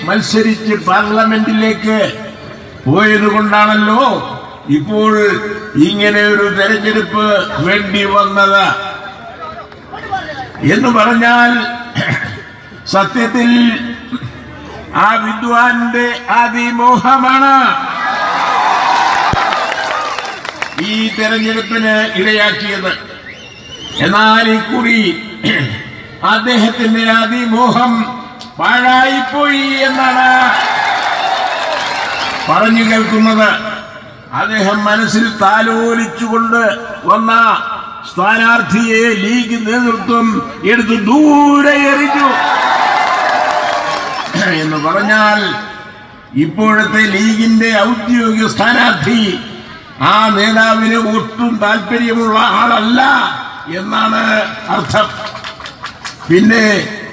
മത്സരിച്ച് പാർലമെന്റിലേക്ക് പോയത് കൊണ്ടാണല്ലോ ഇപ്പോൾ ഇങ്ങനെ ഒരു തെരഞ്ഞെടുപ്പ് വേണ്ടി വന്നത് എന്ന് പറഞ്ഞാൽ സത്യത്തിൽ ആ വിദ്വാന്റെ അതിമോഹമാണ് ഈ തെരഞ്ഞെടുപ്പിന് ഇടയാക്കിയത് എന്നാൽ ഈ കുറി അദ്ദേഹത്തിന്റെ അതിമോഹം പാഴായിപ്പോയി എന്നാണ് പറഞ്ഞു കേൾക്കുന്നത് അദ്ദേഹം മനസ്സിൽ താലോലിച്ചുകൊണ്ട് വന്ന സ്ഥാനാർത്ഥിയെ ലീഗ് നേതൃത്വം എടുത്ത് ദൂരെ എറിഞ്ഞു എന്ന് പറഞ്ഞാൽ ഇപ്പോഴത്തെ ലീഗിന്റെ ഔദ്യോഗിക സ്ഥാനാർത്ഥി ആ നേതാവിന് ഒട്ടും താല്പര്യമുള്ള ആളല്ല എന്നാണ് അർത്ഥം പിന്നെ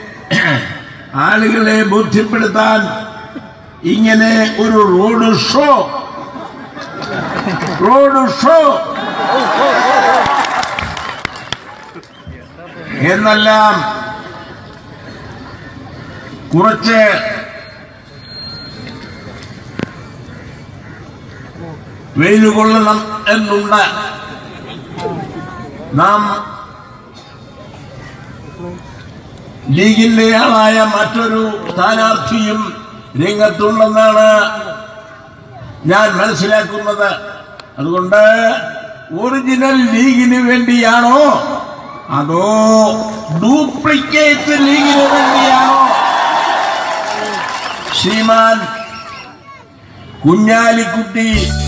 ആളുകളെ ബോധ്യപ്പെടുത്താൻ ഇങ്ങനെ ഒരു റോഡ് ഷോ റോഡ് ഷോ എന്നെല്ലാം കുറച്ച് വെയിൽ കൊള്ളണം എന്നുണ്ട് നാം ലീഗിന്റെ ആളായ മറ്റൊരു സ്ഥാനാർത്ഥിയും രംഗത്തുണ്ടെന്നാണ് ഞാൻ മനസ്സിലാക്കുന്നത് അതുകൊണ്ട് ഒറിജിനൽ ലീഗിന് വേണ്ടിയാണോ അതോ ഡ്യൂപ്ലിക്കേറ്റ് ലീഗിന് വേണ്ടിയാണോ ശ്രീമാൻ കുഞ്ഞാലിക്കുട്ടി